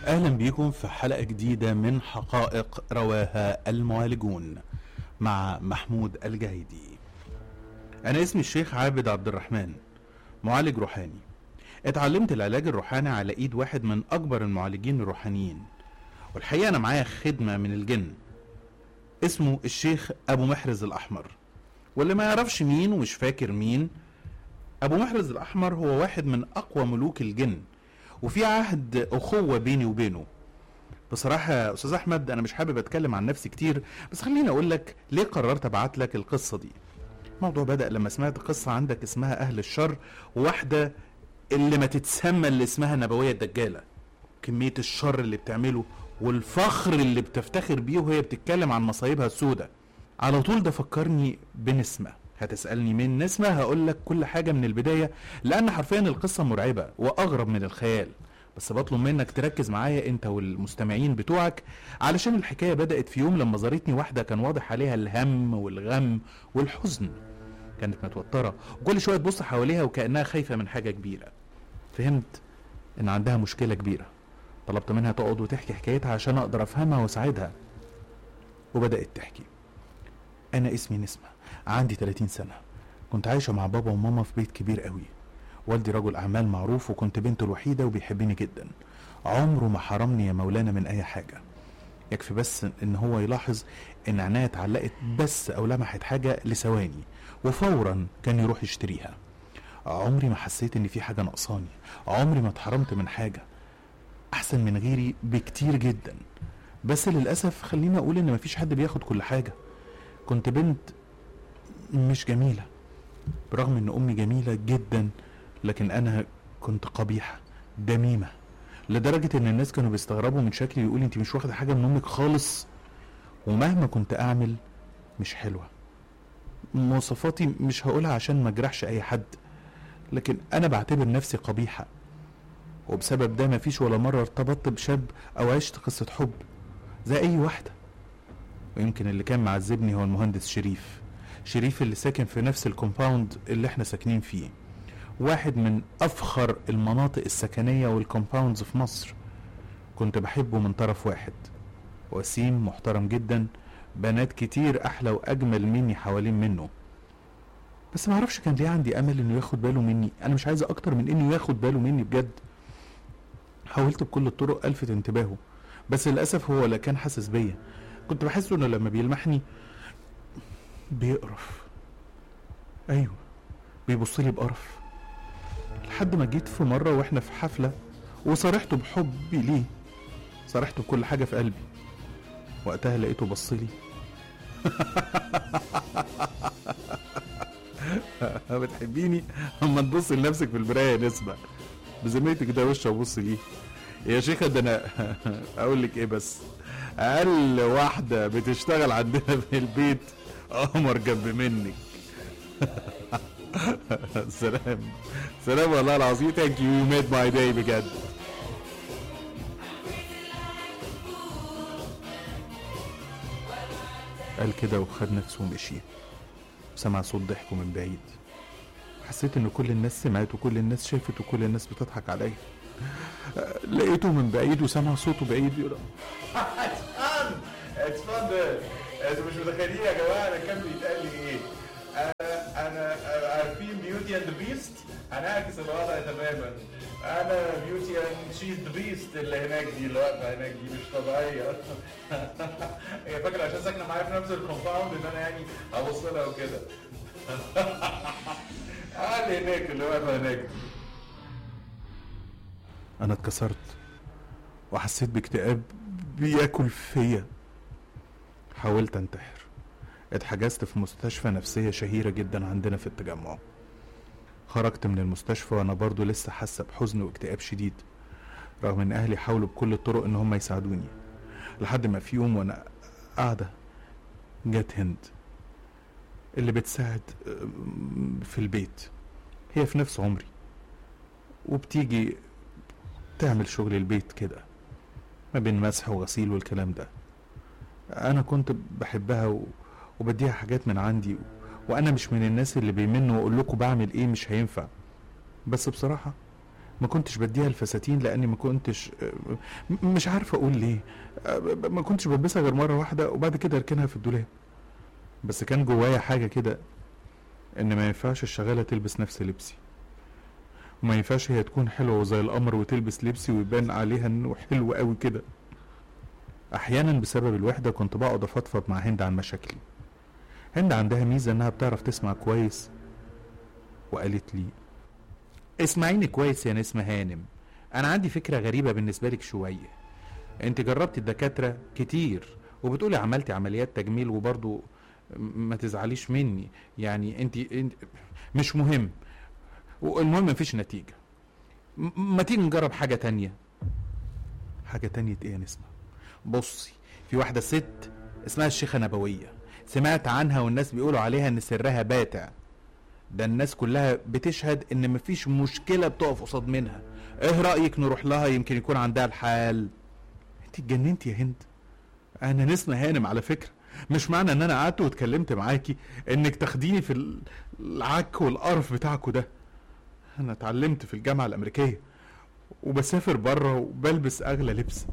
اهلا بيكم في حلقه جديده من حقائق رواها المعالجون مع محمود الجهيدي انا اسمي الشيخ عابد عبد الرحمن معالج روحاني اتعلمت العلاج الروحاني على ايد واحد من اكبر المعالجين الروحانيين والحقيقه انا معايا خدمه من الجن اسمه الشيخ ابو محرز الاحمر واللي ما يعرفش مين ومش فاكر مين ابو محرز الاحمر هو واحد من اقوى ملوك الجن وفي عهد اخوه بيني وبينه بصراحة يا أستاذ أحمد أنا مش حابب أتكلم عن نفسي كتير بس خليني أقول لك ليه قررت أبعت لك القصة دي الموضوع بدأ لما سمعت قصة عندك اسمها أهل الشر وواحدة اللي ما تتسمى اللي اسمها نبوية الدجالة كمية الشر اللي بتعمله والفخر اللي بتفتخر بيه وهي بتتكلم عن مصايبها السوداء على طول ده فكرني بنسمة هتسألني مين نسمة هقول لك كل حاجة من البداية لأن حرفيا القصة مرعبة وأغرب من الخيال بس بطلب منك تركز معايا انت والمستمعين بتوعك علشان الحكاية بدأت في يوم لما زارتني واحدة كان واضح عليها الهم والغم والحزن كانت متوترة وكل شوية تبص حواليها وكأنها خايفة من حاجة كبيرة فهمت ان عندها مشكلة كبيرة طلبت منها تقعد وتحكي حكايتها عشان اقدر افهمها واساعدها وبدأت تحكي انا اسمي نسمة عندي 30 سنة كنت عايشة مع بابا وماما في بيت كبير قوي والدي رجل اعمال معروف وكنت بنته الوحيدة وبيحبني جدا عمره ما حرمني يا مولانا من اي حاجة يكفي بس ان هو يلاحظ ان عينيا اتعلقت بس او لمحت حاجة لثواني وفورا كان يروح يشتريها عمري ما حسيت ان في حاجة ناقصاني عمري ما اتحرمت من حاجة احسن من غيري بكتير جدا بس للاسف خليني اقول ان مفيش حد بياخد كل حاجة كنت بنت مش جميلة برغم ان امي جميلة جدا لكن انا كنت قبيحة دميمة لدرجة ان الناس كانوا بيستغربوا من شكلي ويقولوا انت مش واخدة حاجة من امك خالص ومهما كنت اعمل مش حلوة مواصفاتي مش هقولها عشان ما اجرحش اي حد لكن انا بعتبر نفسي قبيحة وبسبب ده مفيش ولا مرة ارتبطت بشاب او عشت قصة حب زي اي واحدة ويمكن اللي كان معذبني هو المهندس شريف شريف اللي ساكن في نفس الكومباوند اللي احنا ساكنين فيه واحد من افخر المناطق السكنية والكومباوندز في مصر كنت بحبه من طرف واحد وسيم محترم جدا بنات كتير احلى واجمل مني حوالين منه بس ما اعرفش كان ليه عندي امل انه ياخد باله مني انا مش عايزه اكتر من انه ياخد باله مني بجد حاولت بكل الطرق الفت انتباهه بس للاسف هو لا كان حاسس بيا كنت بحس انه لما بيلمحني بيقرف ايوه بيبص لي بقرف لحد ما جيت في مره واحنا في حفله وصارحته بحبي ليه صارحته بكل حاجه في قلبي وقتها لقيته بص لي بتحبيني اما تبص لنفسك في المرايه نسمة بذمتك ده وش ابص ليه يا شيخة ده انا اقول لك ايه بس اقل واحدة بتشتغل عندنا في البيت قمر جنب منك سلام سلام والله العظيم ثانك يو يو ميد ماي داي بجد قال كده وخد نفسه ومشي سمع صوت ضحكه من بعيد حسيت ان كل الناس سمعت وكل الناس شافت وكل الناس بتضحك عليا لقيته من بعيد وسمع صوته بعيد يقول اتس فان انتوا مش متخيلين يا جماعه انا كان بيتقال لي ايه؟ انا انا عارفين بيوتي اند بيست هنعكس الوضع تماما انا بيوتي اند شيز ذا بيست اللي هناك دي اللي واقفه هناك دي مش طبيعيه هي فاكره عشان ساكنه معايا في نفس الكومباوند ان انا يعني هبص لها وكده قال هناك اللي واقفه هناك دي انا اتكسرت وحسيت باكتئاب بياكل فيا حاولت انتحر اتحجزت في مستشفى نفسية شهيرة جدا عندنا في التجمع خرجت من المستشفى وانا برضو لسه حاسة بحزن واكتئاب شديد رغم ان اهلي حاولوا بكل الطرق ان هم يساعدوني لحد ما في يوم وانا قاعدة جت هند اللي بتساعد أم، في البيت هي في نفس عمري وبتيجي تعمل شغل البيت كده ما بين مسح وغسيل والكلام ده انا كنت بحبها و... وبديها حاجات من عندي و... وانا مش من الناس اللي بيمنوا واقول لكم بعمل ايه مش هينفع بس بصراحة ما كنتش بديها الفساتين لاني ما كنتش م- مش عارف اقول ليه أه، ما كنتش بلبسها غير مره واحده وبعد كده اركنها في الدولاب بس كان جوايا حاجه كده ان ما ينفعش الشغاله تلبس نفس لبسي وما ينفعش هي تكون حلوه زي القمر وتلبس لبسي ويبان عليها انه حلو قوي كده احيانا بسبب الوحده كنت بقعد افضفض مع هند عن مشاكلي هند عندها ميزه انها بتعرف تسمع كويس وقالت لي اسمعيني كويس يا نسمة هانم انا عندي فكرة غريبة بالنسبة لك شوية انت جربتي الدكاترة كتير وبتقولي عملتي عمليات تجميل وبرضو م- ما تزعليش مني يعني انت, انت مش مهم والمهم مفيش نتيجة م- ما تيجي نجرب حاجة تانية حاجة تانية ايه يا نسمة بصي في واحدة ست اسمها الشيخة نبوية سمعت عنها والناس بيقولوا عليها ان سرها باتع ده الناس كلها بتشهد ان مفيش مشكله بتقف قصاد منها ايه رايك نروح لها يمكن يكون عندها الحال انت اتجننتي يا هند انا نسمة هانم على فكره مش معنى ان انا قعدت واتكلمت معاكي انك تاخديني في ال- العك والقرف بتاعكوا ده انا اتعلمت في الجامعه الامريكيه وبسافر بره وبلبس اغلى لبس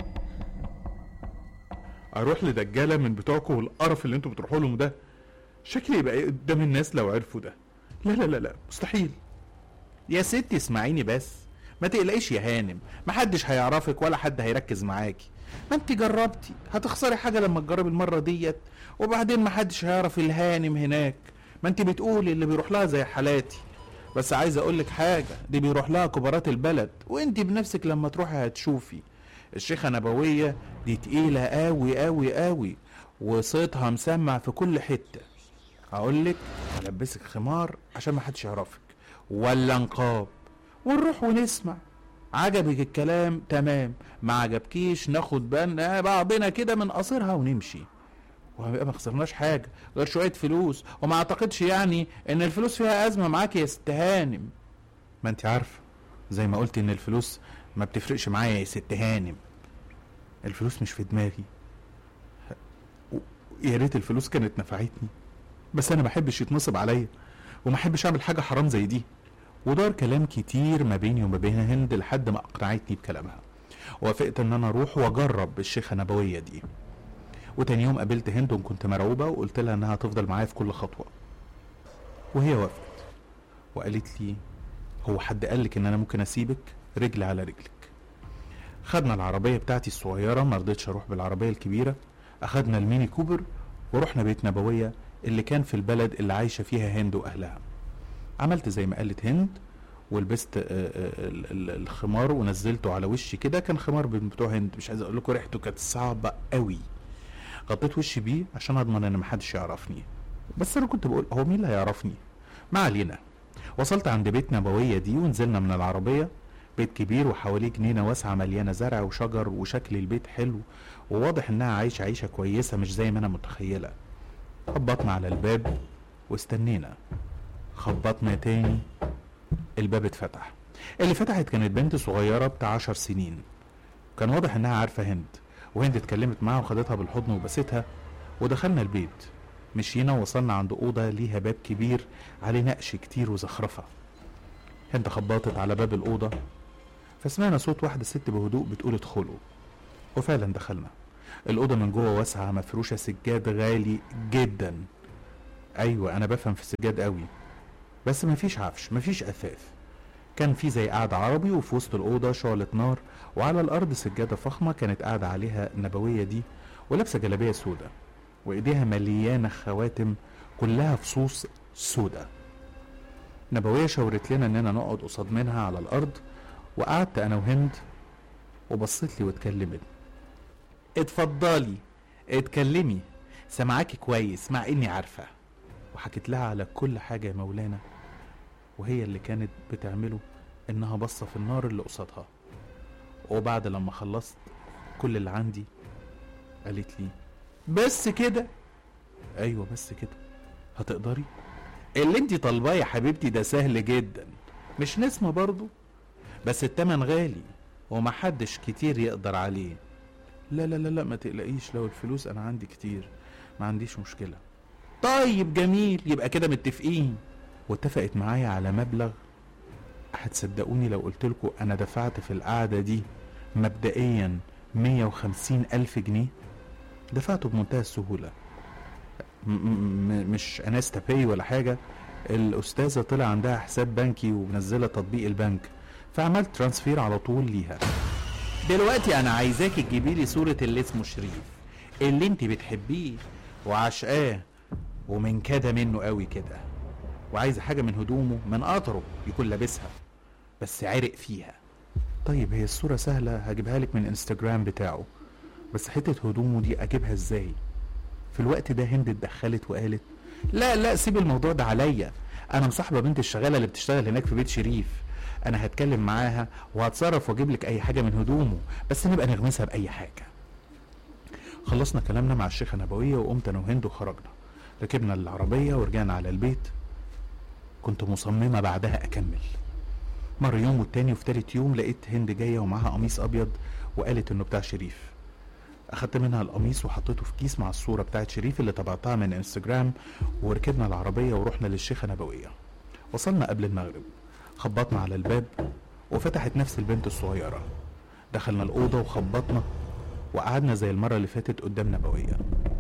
اروح لدجاله من بتوعكوا والقرف اللي انتوا بتروحوا لهم ده شكلي يبقى ايه قدام الناس لو عرفوا ده لا لا لا لا مستحيل يا ستي اسمعيني بس ما تقلقيش يا هانم محدش هيعرفك ولا حد هيركز معاكي ما انت جربتي هتخسري حاجة لما تجربي المرة ديت وبعدين محدش هيعرف الهانم هناك ما انت بتقولي اللي بيروح لها زي حالاتي بس عايز اقولك حاجة دي بيروح لها كبارات البلد وانت بنفسك لما تروحي هتشوفي الشيخة نبوية دي تقيلة قوي قوي قوي وصيتها مسمع في كل حتة هقول لك هلبسك خمار عشان ما حدش يعرفك ولا نقاب ونروح ونسمع عجبك الكلام تمام ما عجبكيش ناخد بالنا بعضنا كده من قصيرها ونمشي وهيبقى ما خسرناش حاجه غير شويه فلوس وما اعتقدش يعني ان الفلوس فيها ازمه معاك يا ست هانم ما انت عارفه زي ما قلت ان الفلوس ما بتفرقش معايا يا ست هانم الفلوس مش في دماغي و- يا ريت الفلوس كانت نفعتني بس انا ما بحبش يتنصب عليا وما احبش اعمل حاجه حرام زي دي ودار كلام كتير ما بيني وما بين هند لحد ما اقنعتني بكلامها وافقت ان انا اروح واجرب الشيخه نبويه دي وتاني يوم قابلت هند وكنت مرعوبه وقلت لها انها هتفضل معايا في كل خطوه وهي وافقت وقالت لي هو حد قالك ان انا ممكن اسيبك رجل على رجلك خدنا العربيه بتاعتي الصغيره ما رضيتش اروح بالعربيه الكبيره اخدنا الميني كوبر ورحنا بيت نبويه اللي كان في البلد اللي عايشه فيها هند واهلها عملت زي ما قالت هند ولبست آه، آه، ال- ال- الخمار ونزلته على وشي كده كان خمار من بتوع هند مش عايز اقول لكم ريحته كانت صعبه قوي غطيت وشي بيه عشان اضمن ان محدش يعرفني بس انا كنت بقول هو مين اللي هيعرفني ما علينا وصلت عند بيت نبويه دي ونزلنا من العربيه بيت كبير وحواليه جنينه واسعه مليانه زرع وشجر وشكل البيت حلو وواضح انها عايشه عيشه كويسه مش زي ما انا متخيله خبطنا على الباب واستنينا خبطنا تاني الباب اتفتح اللي فتحت كانت بنت صغيرة بتاع عشر سنين كان واضح انها عارفة هند وهند اتكلمت معاها وخدتها بالحضن وبستها ودخلنا البيت مشينا ووصلنا عند أوضة ليها باب كبير عليه نقش كتير وزخرفة هند خبطت على باب الأوضة فسمعنا صوت واحدة ست بهدوء بتقول ادخلوا وفعلا دخلنا الأوضة من جوه واسعة مفروشة سجاد غالي جدا أيوة أنا بفهم في السجاد قوي بس مفيش عفش مفيش أثاث كان في زي قعدة عربي وفي وسط الأوضة شعلة نار وعلى الأرض سجادة فخمة كانت قاعدة عليها النبوية دي ولابسة جلابية سودة وإيديها مليانة خواتم كلها فصوص سودة نبوية شاورت لنا إننا نقعد قصاد منها على الأرض وقعدت أنا وهند وبصت لي واتكلمت اتفضلي اتكلمي سامعاكي كويس مع إني عارفة وحكيت لها على كل حاجة يا مولانا وهي اللي كانت بتعمله إنها بصة في النار اللي قصادها وبعد لما خلصت كل اللي عندي قالت لي بس كده ايوه بس كده هتقدري اللي انت طالباه يا حبيبتي ده سهل جدا مش نسمة برضو بس التمن غالي ومحدش كتير يقدر عليه لا لا لا لا ما تقلقيش لو الفلوس انا عندي كتير ما عنديش مشكلة طيب جميل يبقى كده متفقين واتفقت معايا على مبلغ هتصدقوني لو قلت لكم انا دفعت في القعدة دي مبدئيا 150 ألف جنيه دفعته بمنتهى السهولة م- م- مش انستا باي ولا حاجة الأستاذة طلع عندها حساب بنكي ومنزلة تطبيق البنك فعملت ترانسفير على طول ليها دلوقتي أنا عايزاكي تجيبي لي صورة اللي اسمه شريف اللي انت بتحبيه وعشقاه ومن كده منه قوي كده وعايزة حاجة من هدومه من قطره يكون لابسها بس عرق فيها طيب هي الصورة سهلة هجيبها لك من انستجرام بتاعه بس حتة هدومه دي اجيبها ازاي في الوقت ده هند اتدخلت وقالت لا لا سيب الموضوع ده عليا انا مصاحبة بنت الشغالة اللي بتشتغل هناك في بيت شريف انا هتكلم معاها وهتصرف واجيب لك اي حاجة من هدومه بس نبقى نغمسها باي حاجة خلصنا كلامنا مع الشيخة نبوية وقمت انا وهند وخرجنا ركبنا العربية ورجعنا على البيت كنت مصممة بعدها أكمل مر يوم والتاني وفي تالت يوم لقيت هند جاية ومعاها قميص أبيض وقالت إنه بتاع شريف أخدت منها القميص وحطيته في كيس مع الصورة بتاعت شريف اللي طبعتها من انستجرام وركبنا العربية ورحنا للشيخة نبوية وصلنا قبل المغرب خبطنا على الباب وفتحت نفس البنت الصغيرة دخلنا الأوضة وخبطنا وقعدنا زي المرة اللي فاتت قدام نبوية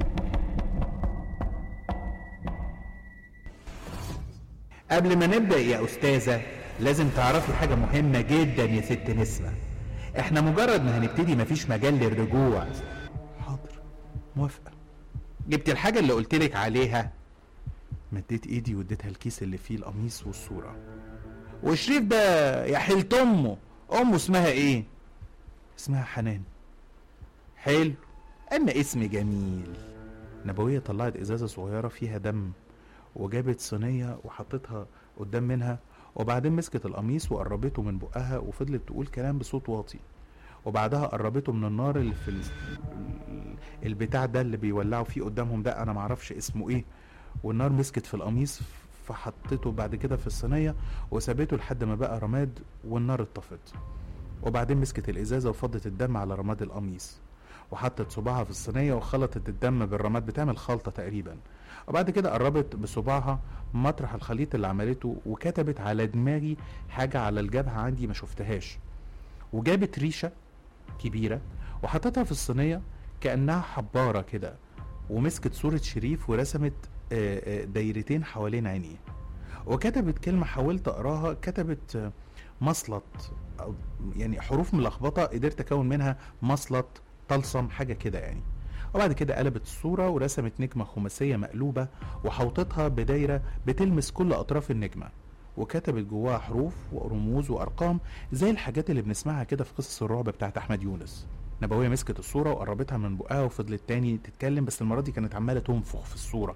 قبل ما نبدأ يا أستاذة لازم تعرفي حاجة مهمة جدا يا ست نسمة احنا مجرد ما هنبتدي مفيش مجال للرجوع حاضر موافقة جبت الحاجة اللي قلتلك عليها مديت ايدي واديتها الكيس اللي فيه القميص والصورة وشريف ده يا حلت امه امه اسمها ايه اسمها حنان حلو اما اسم جميل نبوية طلعت ازازة صغيرة فيها دم وجابت صينية وحطتها قدام منها وبعدين مسكت القميص وقربته من بقها وفضلت تقول كلام بصوت واطي وبعدها قربته من النار اللي في ال- ال- البتاع ده اللي بيولعوا فيه قدامهم ده انا معرفش اسمه ايه والنار مسكت في القميص فحطيته بعد كده في الصينية وسابته لحد ما بقى رماد والنار اتطفت وبعدين مسكت الازازة وفضت الدم على رماد القميص وحطت صباعها في الصينية وخلطت الدم بالرماد بتعمل خلطة تقريبا وبعد كده قربت بصباعها مطرح الخليط اللي عملته وكتبت على دماغي حاجة على الجبهة عندي ما شفتهاش وجابت ريشة كبيرة وحطتها في الصينية كأنها حبارة كده ومسكت صورة شريف ورسمت آه، آه، دايرتين حوالين عينيه وكتبت كلمة حاولت أقراها كتبت آه، مصلط أو يعني حروف ملخبطة قدرت أكون منها مصلط طلسم حاجة كده يعني وبعد كده قلبت الصورة ورسمت نجمة خماسية مقلوبة وحوطتها بدايرة بتلمس كل أطراف النجمة وكتبت جواها حروف ورموز وأرقام زي الحاجات اللي بنسمعها كده في قصص الرعب بتاعت أحمد يونس نبوية مسكت الصورة وقربتها من بقها وفضلت تاني تتكلم بس المرة دي كانت عمالة تنفخ في الصورة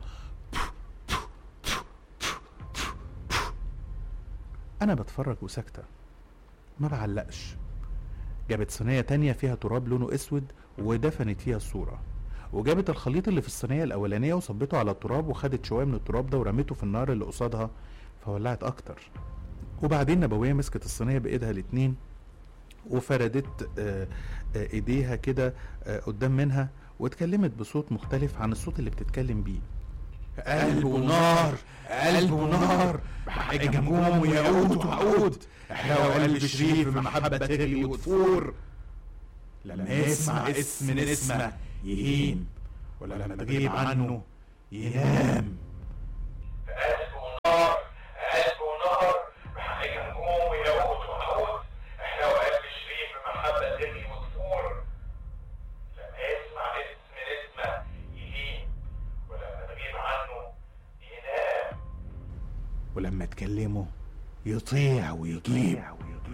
أنا بتفرج وساكتة ما بعلقش جابت صينية تانية فيها تراب لونه أسود ودفنت فيها الصورة وجابت الخليط اللي في الصينية الأولانية وصبته على التراب وخدت شوية من التراب ده ورميته في النار اللي قصادها فولعت أكتر وبعدين نبوية مسكت الصينية بإيدها الاتنين وفردت آه، آه، ايديها كده آه، قدام منها واتكلمت بصوت مختلف عن الصوت اللي بتتكلم بيه قلب ونار قلب ونار بحق جمجوم وياقوت وعود احنا وقلب شريف بمحبة تغلي وتفور لما يسمع اسم نسمة يهين ولما تغيب عنه ينام قلب ونار قلب ونار بحق جمجوم وياقوت وعود احنا وقلب شريف بمحبة تغلي وتفور لما يسمع اسم نسمة يهين ولما تغيب عنه ينام ولما تكلمه يطيع ويطيب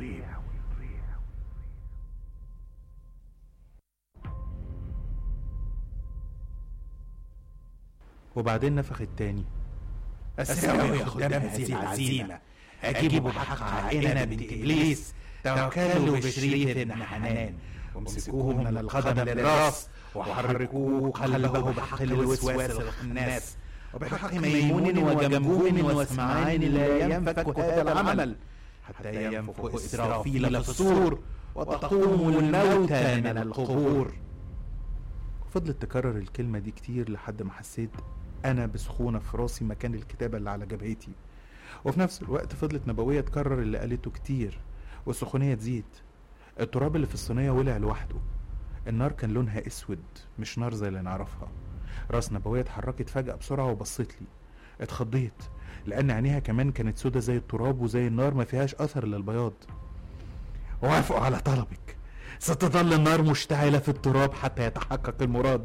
وبعدين نفخ التاني أساوي خدام هذه العزيمة أجيب بحق عائلة بنت إبليس توكلوا بشريف بن حنان وامسكوه من القدم للراس وحركوه قلبه بحق الوسواس الخناس وبحق ميمون وجمجوم واسمعان لا ينفك هذا العمل حتى ينفخ إسرافيل في الصور وتقوم الموتى من القبور فضلت تكرر الكلمة دي كتير لحد ما حسيت أنا بسخونة في راسي مكان الكتابة اللي على جبهتي وفي نفس الوقت فضلت نبوية تكرر اللي قالته كتير والسخونية تزيد التراب اللي في الصينية ولع لوحده النار كان لونها اسود مش نار زي اللي نعرفها راس نبوية اتحركت فجأة بسرعة وبصت لي اتخضيت لأن عينيها كمان كانت سودة زي التراب وزي النار ما فيهاش أثر للبياض وافقوا على طلبك ستظل النار مشتعلة في التراب حتى يتحقق المراد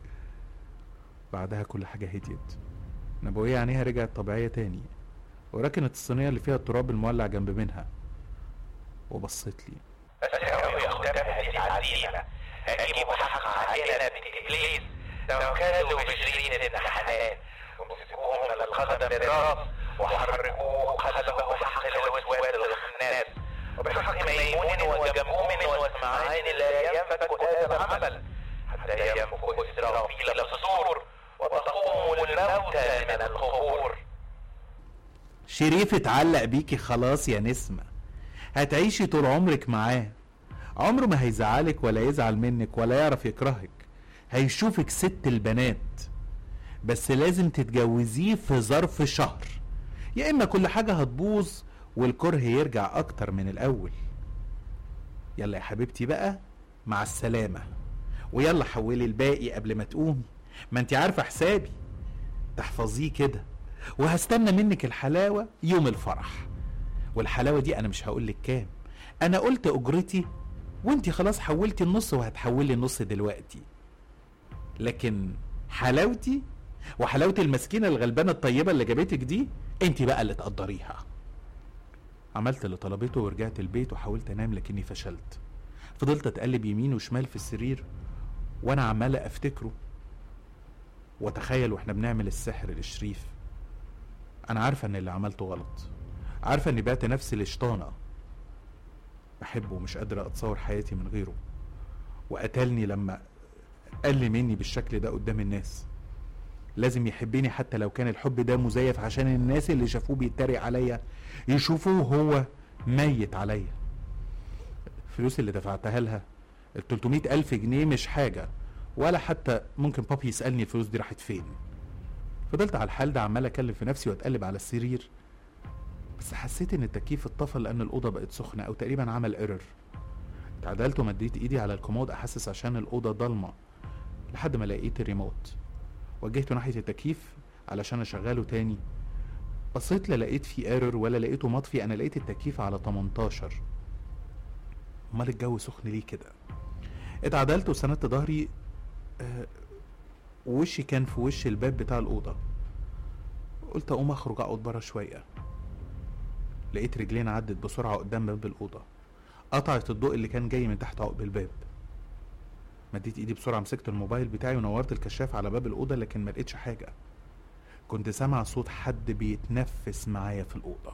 بعدها كل حاجة هديت نبوية عينيها رجعت طبيعية تاني وركنت الصينية اللي فيها التراب المولع جنب منها وبصت لي أسأل يا أختنا هذه العزيمة هجيب حق علينا بنت إبليس لو كانوا بشرين النحلات ومسكوه من القدم بالراس وحركوه قلبه بحق الوسواد الخناس وبحق ميمون وجموم واسمعان لا ينفك هذا العمل حتى ينفك إسرافيل الصدور وتقوم الموتى من القبور شريف اتعلق بيكي خلاص يا نسمة هتعيشي طول عمرك معاه عمره ما هيزعلك ولا يزعل منك ولا يعرف يكرهك هيشوفك ست البنات بس لازم تتجوزيه في ظرف شهر يا اما كل حاجة هتبوظ والكره يرجع اكتر من الاول يلا يا حبيبتي بقى مع السلامة ويلا حولي الباقي قبل ما تقومي ما انت عارفة حسابي تحفظيه كده وهستنى منك الحلاوة يوم الفرح والحلاوة دي انا مش هقولك كام انا قلت اجرتي وانت خلاص حولتي النص وهتحولي النص دلوقتي لكن حلاوتي وحلاوة المسكينة الغلبانة الطيبة اللي جابتك دي انت بقى اللي تقدريها عملت اللي طلبته ورجعت البيت وحاولت انام لكني فشلت فضلت اتقلب يمين وشمال في السرير وانا عمال افتكره واتخيل واحنا بنعمل السحر لشريف انا عارفه ان اللي عملته غلط عارفه اني بعت نفسي لشطانه بحبه ومش قادره اتصور حياتي من غيره وقتلني لما قال لي مني بالشكل ده قدام الناس لازم يحبني حتى لو كان الحب ده مزيف عشان الناس اللي شافوه بيتريق عليا يشوفوه هو ميت عليا الفلوس اللي دفعتها لها ال 300 ألف جنيه مش حاجة ولا حتى ممكن بابي يسألني الفلوس دي راحت فين فضلت على الحال ده عمال أكلم في نفسي وأتقلب على السرير بس حسيت إن التكييف اتطفى لأن الأوضة بقت سخنة أو تقريبا عمل ايرور اتعدلت ومديت إيدي على الكومود أحسس عشان الأوضة ضلمة لحد ما لقيت الريموت وجهته ناحية التكييف علشان أشغله تاني بصيت لا لقيت فيه ايرور ولا لقيته مطفي أنا لقيت التكييف على 18 أمال الجو سخن ليه كده اتعدلت وسندت ظهري آه، ووشي كان في وش الباب بتاع الأوضة قلت أقوم أخرج أقعد برا شوية لقيت رجلين عدت بسرعة قدام باب الأوضة قطعت الضوء اللي كان جاي من تحت عقب الباب مديت ايدي بسرعة مسكت الموبايل بتاعي ونورت الكشاف على باب الأوضة لكن ما لقيتش حاجة كنت سامع صوت حد بيتنفس معايا في الأوضة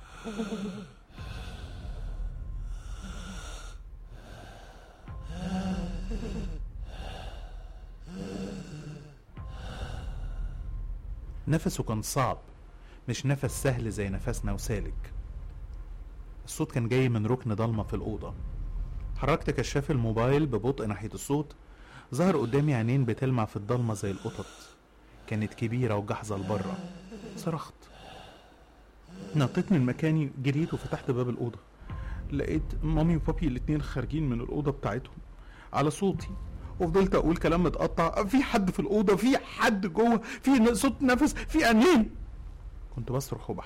نفسه كان صعب مش نفس سهل زي نفسنا وسالك الصوت كان جاي من ركن ضلمة في الأوضة حركت كشاف الموبايل ببطء ناحية الصوت ظهر قدامي عينين بتلمع في الضلمة زي القطط كانت كبيرة وجاحظة لبره صرخت نطيت من مكاني جريت وفتحت باب الأوضة لقيت مامي وبابي الاتنين خارجين من الأوضة بتاعتهم على صوتي وفضلت أقول كلام متقطع في حد في الأوضة في حد جوه في ن- صوت نفس في عينين كنت بصرخ وبحاول